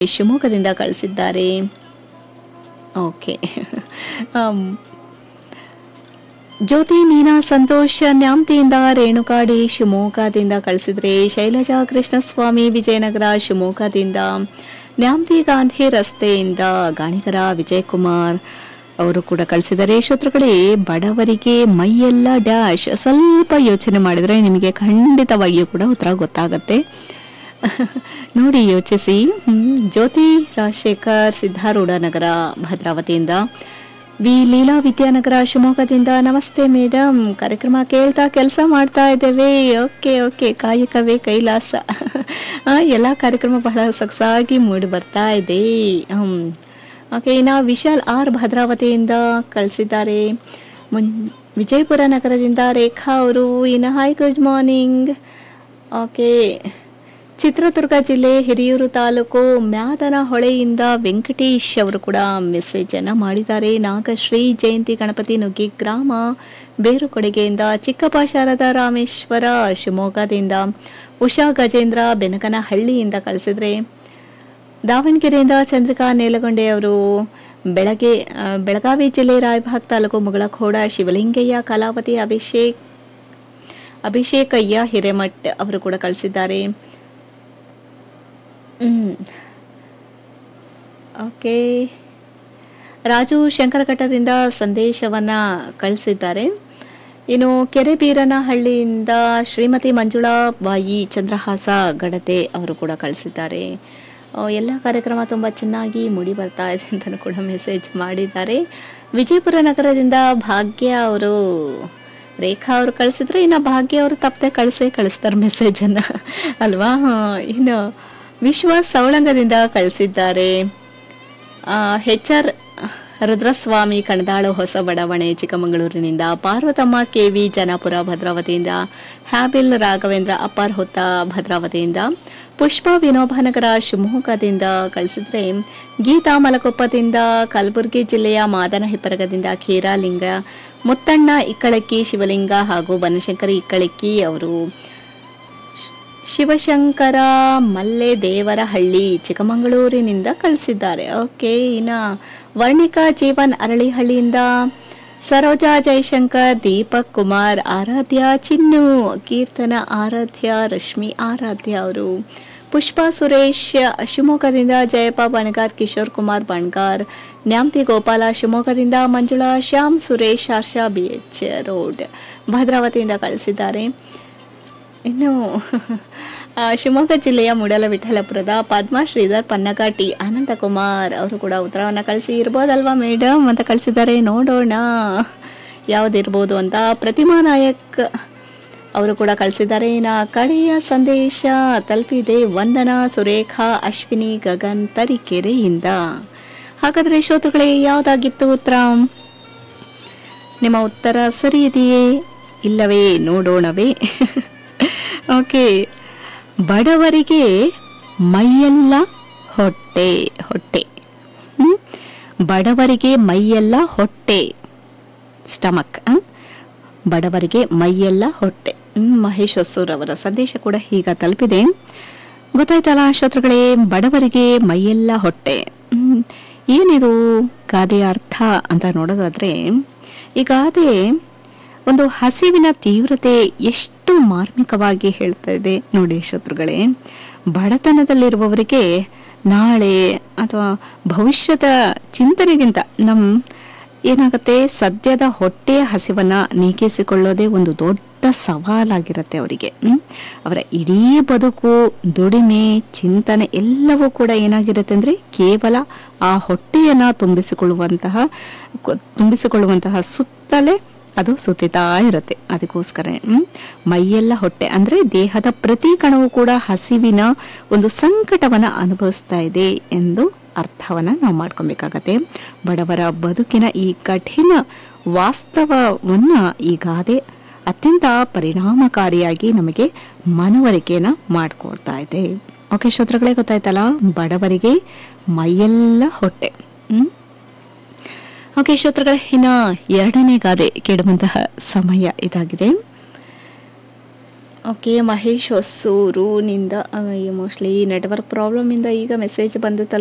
ಶಿವಮೊಗ್ಗದಿಂದ ಕಳಿಸಿದ್ದಾರೆ ಓಕೆ ಆಮ್, ಜ್ಯೋತಿ ಮೀನಾ ಸಂತೋಷ್ ನ್ಯಾಮ್ತಿಯಿಂದ ರೇಣುಕಾಡಿ ಶಿವಮೊಗ್ಗದಿಂದ ಕಳಿಸಿದ್ರೆ ಶೈಲಜಾ ಕೃಷ್ಣಸ್ವಾಮಿ ವಿಜಯನಗರ ಶಿವಮೊಗ್ಗದಿಂದ ನ್ಯಾಮ್ತಿ ಗಾಂಧಿ ರಸ್ತೆಯಿಂದ ಗಾಣಿಗರ ವಿಜಯಕುಮಾರ್ ಅವರು ಕೂಡ ಕಳಿಸಿದ್ದಾರೆ ಶ್ರೋತೃಗಳೇ ಬಡವರಿಗೆ ಮೈಯೆಲ್ಲ ಡ್ಯಾಶ್ ಸ್ವಲ್ಪ ಯೋಚನೆ ಮಾಡಿದ್ರೆ ನಿಮಗೆ ಖಂಡಿತವಾಗಿಯೂ ಕೂಡ ಉತ್ತರ ಗೊತ್ತಾಗತ್ತೆ ನೋಡಿ ಯೋಚಿಸಿ ಹ್ಮ್, ಜ್ಯೋತಿ ರಾಜಶೇಖರ್ ಸಿದ್ಧಾರೂಢ ನಗರ ಭದ್ರಾವತಿಯಿಂದ ವಿ ಲೀಲಾ ವಿದ್ಯಾನಗರ ಶಿವಮೊಗ್ಗದಿಂದ ನಮಸ್ತೆ ಮೇಡಮ್ ಕಾರ್ಯಕ್ರಮ ಕೇಳ್ತಾ ಕೆಲಸ ಮಾಡ್ತಾ ಇದ್ದೇವೆ ಓಕೆ ಓಕೆ ಕಾಯಕವೇ ಕೈಲಾಸ ಆ, ಎಲ್ಲ ಕಾರ್ಯಕ್ರಮ ಬಹಳ ಸೊಗಸಾಗಿ ಮೂಡಿ ಬರ್ತಾ ಇದೆ ಹ್ಮ್ ಓಕೆ ಇನ್ನು ವಿಶಾಲ್ ಆರ್ ಭದ್ರಾವತಿಯಿಂದ ಕಳಿಸಿದ್ದಾರೆ ಮುನ್ ವಿಜಯಪುರ ನಗರದಿಂದ ರೇಖಾ ಅವರು ಇನ್ನು hi good morning okay Chitradurga ಜಿಲ್ಲೆ ಹಿರಿಯೂರು ತಾಲೂಕು ಮ್ಯಾದನ ಹೊಳೆಯಿಂದ ವೆಂಕಟೇಶ್ ಅವರು ಕೂಡ ಮೆಸೇಜ್ ಅನ್ನ ಮಾಡಿದ್ದಾರೆ ನಾಗಶ್ರೀ ಜಯಂತಿ ಗಣಪತಿ ನುಗ್ಗಿ ಗ್ರಾಮ ಬೇರುಕೊಡುಗೆಯಿಂದ ಚಿಕ್ಕಪ್ಪ ಶಾರದ ರಾಮೇಶ್ವರ ಶಿವಮೊಗ್ಗದಿಂದ ಉಷಾ ಗಜೇಂದ್ರ ಬೆನಕನಹಳ್ಳಿಯಿಂದ ಕಳಿಸಿದ್ರೆ ದಾವಣಗೆರೆಯಿಂದ ಚಂದ್ರಿಕಾ ನೇಲಗೊಂಡೆ ಅವರು ಬೆಳಗ್ಗೆ ಆ, ಬೆಳಗಾವಿ ಜಿಲ್ಲೆ ರಾಯಭಾಗ್ ತಾಲೂಕು ಮುಗಳಖೋಡ ಶಿವಲಿಂಗಯ್ಯ ಕಲಾವತಿ ಅಭಿಷೇಕ್ ಅಭಿಷೇಕಯ್ಯ ಹಿರೇಮಠ್ ಅವರು ಕೂಡ ಕಳಿಸಿದ್ದಾರೆ ಹ್ಮ್. ಓಕೆ ರಾಜು ಶಂಕರಘಟ್ಟದಿಂದ ಸಂದೇಶವನ್ನ ಕಳಿಸಿದ್ದಾರೆ ಇನ್ನು ಕೆರೆಬೀರನಹಳ್ಳಿಯಿಂದ ಶ್ರೀಮತಿ ಮಂಜುಳಾ ಬಾಯಿ ಚಂದ್ರಹಾಸ ಗಡತೆ ಅವರು ಕೂಡ ಕಳಿಸಿದ್ದಾರೆ ಆ, ಎಲ್ಲ ಕಾರ್ಯಕ್ರಮ ತುಂಬ ಚೆನ್ನಾಗಿ ಮೂಡಿ ಬರ್ತಾ ಇದೆ ಅಂತಲೂ ಕೂಡ ಮೆಸೇಜ್ ಮಾಡಿದ್ದಾರೆ ವಿಜಯಪುರ ನಗರದಿಂದ ಭಾಗ್ಯ ಅವರು ರೇಖಾ ಅವರು ಕಳಿಸಿದ್ರೆ ಇನ್ನು ಭಾಗ್ಯ ಅವರು ತಪ್ಪದೆ ಕಳಿಸೇ ಕಳಿಸ್ತಾರೆ ಮೆಸೇಜನ್ನು ಅಲ್ವಾ ಆ, ಇನ್ನು ವಿಶ್ವಾಸ್ ಸವಳಂಗದಿಂದ ಕಳಿಸಿದ್ದಾರೆ ಹೆಚ್ ಆರ್ ರುದ್ರಸ್ವಾಮಿ ಕಣದಾಳು ಹೊಸ ಬಡಾವಣೆ ಚಿಕ್ಕಮಗಳೂರಿನಿಂದ ಪಾರ್ವತಮ್ಮ ಕೆವಿ ಜನಾಪುರ ಭದ್ರಾವತಿಯಿಂದ ಹ್ಯಾಬಿಲ್ ರಾಘವೇಂದ್ರ ಅಪ್ಪಾರ್ ಹೊತ್ತ ಭದ್ರಾವತಿಯಿಂದ ಪುಷ್ಪ ವಿನೋಬನಗರ ಶಿವಮೊಗ್ಗದಿಂದ ಕಳಿಸಿದ್ರೆ ಗೀತಾ ಮಲಕೊಪ್ಪದಿಂದ ಕಲಬುರಗಿ ಜಿಲ್ಲೆಯ ಮಾದನ ಹಿಪ್ಪರಗದಿಂದ ಖೀರಾಲಿಂಗ ಮುತ್ತಣ್ಣ ಇಕ್ಕಳಕ್ಕಿ ಶಿವಲಿಂಗ ಹಾಗೂ ಬನಶಂಕರಿ ಇಕ್ಕಳಕ್ಕಿ ಅವರು ಶಿವಶಂಕರ ಮಲ್ಲೆ ದೇವರಹಳ್ಳಿ ಚಿಕ್ಕಮಗಳೂರಿನಿಂದ ಕಳಿಸಿದ್ದಾರೆ ಓಕೆ ಇನ್ನ ವರ್ಣಿಕಾ ಜೀವನ್ ಅರಳಿಹಳ್ಳಿಯಿಂದ ಸರೋಜಾ ಜಯಶಂಕರ್ ದೀಪಕ್ ಕುಮಾರ್ ಆರಾಧ್ಯ ಚಿನ್ನು ಕೀರ್ತನ ಆರಾಧ್ಯ ರಶ್ಮಿ ಆರಾಧ್ಯ ಅವರು ಪುಷ್ಪಾ ಸುರೇಶ್ ಶಿವಮೊಗ್ಗದಿಂದ ಜಯಪ್ಪ ಬಣಗಾರ್ ಕಿಶೋರ್ ಕುಮಾರ್ ಬಣ್ಗಾರ್ ನ್ಯಾಮ್ತಿ ಗೋಪಾಲ ಶಿವಮೊಗ್ಗದಿಂದ Manjula Shyam Suresh Harsha B H road ಭದ್ರಾವತಿಯಿಂದ ಕಳಿಸಿದ್ದಾರೆ ಇನ್ನು ಆ, ಶಿವಮೊಗ್ಗ ಜಿಲ್ಲೆಯ ಮೂಡಲವಿಠಲಪುರದ ಪದ್ಮಾ ಶ್ರೀಧರ್ ಪನ್ನಗಾಟಿ ಅನಂತಕುಮಾರ್ ಅವರು ಕೂಡ ಉತ್ತರವನ್ನು ಕಳಿಸಿ ಇರ್ಬೋದಲ್ವಾ ಮೇಡಮ್ ಅಂತ ಕಳಿಸಿದ್ದಾರೆ ನೋಡೋಣ ಯಾವುದಿರ್ಬೋದು ಅಂತ ಪ್ರತಿಮಾ ನಾಯಕ್ ಅವರು ಕೂಡ ಕಳಿಸಿದ್ದಾರೆ ಇನ್ನು ಕಡೆಯ ಸಂದೇಶ ತಲುಪಿದೆ ವಂದನಾ ಸುರೇಖಾ ಅಶ್ವಿನಿ ಗಗನ್ ತರೀಕೆರೆಯಿಂದ ಹಾಗಾದರೆ ಶ್ರೋತೃಗಳೇ ಯಾವುದಾಗಿತ್ತು ಉತ್ತರ ನಿಮ್ಮ ಉತ್ತರ ಸರಿ ಇದೆಯೇ ಇಲ್ಲವೇ ನೋಡೋಣವೇ ಓಕೆ ಬಡವರಿಗೆ ಮೈಯೆಲ್ಲ ಹೊಟ್ಟೆ ಹೊಟ್ಟೆ ಹ್ಮ್? ಬಡವರಿಗೆ ಮೈಯೆಲ್ಲ ಹೊಟ್ಟೆ ಸ್ಟಮಕ್ ಆ? ಬಡವರಿಗೆ ಮೈಯೆಲ್ಲ ಹೊಟ್ಟೆ ಹ್ಮ್, ಮಹೇಶ್ ಹೊಸೂರ್ ಅವರ ಸಂದೇಶ ಕೂಡ ಈಗ ತಲುಪಿದೆ ಗೊತ್ತಾಯ್ತಲ್ಲ ಶ್ರೋತೃಗಳೇ ಬಡವರಿಗೆ ಮೈಯೆಲ್ಲ ಹೊಟ್ಟೆ ಹ್ಮ್, ಏನಿದು ಗಾದೆಯ ಅರ್ಥ ಅಂತ ನೋಡೋದಾದ್ರೆ ಈ ಗಾದೆ ಒಂದು ಹಸಿವಿನ ತೀವ್ರತೆ ಎಷ್ಟು ಮಾರ್ಮಿಕವಾಗಿ ಹೇಳ್ತಾ ಇದೆ ನೋಡಿ ಶತ್ರುಗಳೇ ಬಡತನದಲ್ಲಿರುವವರಿಗೆ ನಾಳೆ ಅಥವಾ ಭವಿಷ್ಯದ ಚಿಂತನೆಗಿಂತ ನಮ್ಮ ಏನಾಗುತ್ತೆ ಸದ್ಯದ ಹೊಟ್ಟೆಯ ಹಸಿವನ್ನ ನೀಗಿಸಿಕೊಳ್ಳೋದೇ ಒಂದು ದೊಡ್ಡ ಸವಾಲಾಗಿರುತ್ತೆ ಅವರಿಗೆ ಹ್ಮ್? ಅವರ ಇಡೀ ಬದುಕು ದುಡಿಮೆ ಚಿಂತನೆ ಎಲ್ಲವೂ ಕೂಡ ಏನಾಗಿರುತ್ತೆ ಅಂದ್ರೆ ಕೇವಲ ಆ ಹೊಟ್ಟೆಯನ್ನ ತುಂಬಿಸಿಕೊಳ್ಳುವಂತಹ ಕು- ತುಂಬಿಸಿಕೊಳ್ಳುವಂತಹ ಸುತ್ತಲೇ ಅದು ಸುತ್ತಿತಾ ಇರುತ್ತೆ ಅದಕ್ಕೋಸ್ಕರ ಹ್ಮ್? ಮೈಯೆಲ್ಲ ಹೊಟ್ಟೆ ಅಂದ್ರೆ ದೇಹದ ಪ್ರತಿ ಕಣವು ಕೂಡ ಹಸಿವಿನ ಒಂದು ಸಂಕಟವನ್ನ ಅನುಭವಿಸ್ತಾ ಇದೆ ಎಂದು ಅರ್ಥವನ್ನ ನಾವು ಮಾಡ್ಕೊಬೇಕಾಗತ್ತೆ ಬಡವರ ಬದುಕಿನ ಈ ಕಠಿಣ ವಾಸ್ತವವನ್ನ ಈ ಗಾದೆ ಅತ್ಯಂತ ಪರಿಣಾಮಕಾರಿಯಾಗಿ ನಮಗೆ ಮನವರಿಕೆಯನ್ನ ಮಾಡಿಕೊಡ್ತಾ ಇದೆ ಓಕೆ ಶ್ರೋತೃಗಳೇ ಗೊತ್ತಾಯ್ತಲ್ಲ ಬಡವರಿಗೆ ಮೈಯೆಲ್ಲ ಹೊಟ್ಟೆ ಹ್ಮ್ ಓಕೆ ಶ್ರೋತೃಗಳೇ ಇನ್ನು ಎರಡನೇ ಗಾದೆ ಕೇಳುವಂತಹ ಸಮಯ ಇದಾಗಿದೆ ಓಕೆ ಮಹೇಶ್ ಹೊಸೂರು ನಿಂದ ಮೋಸ್ಟ್ಲಿ ನೆಟ್ವರ್ಕ್ ಪ್ರಾಬ್ಲಮ್ ಇಂದ ಈಗ ಮೆಸೇಜ್ ಬಂದಿತ್ತಲ್ಲ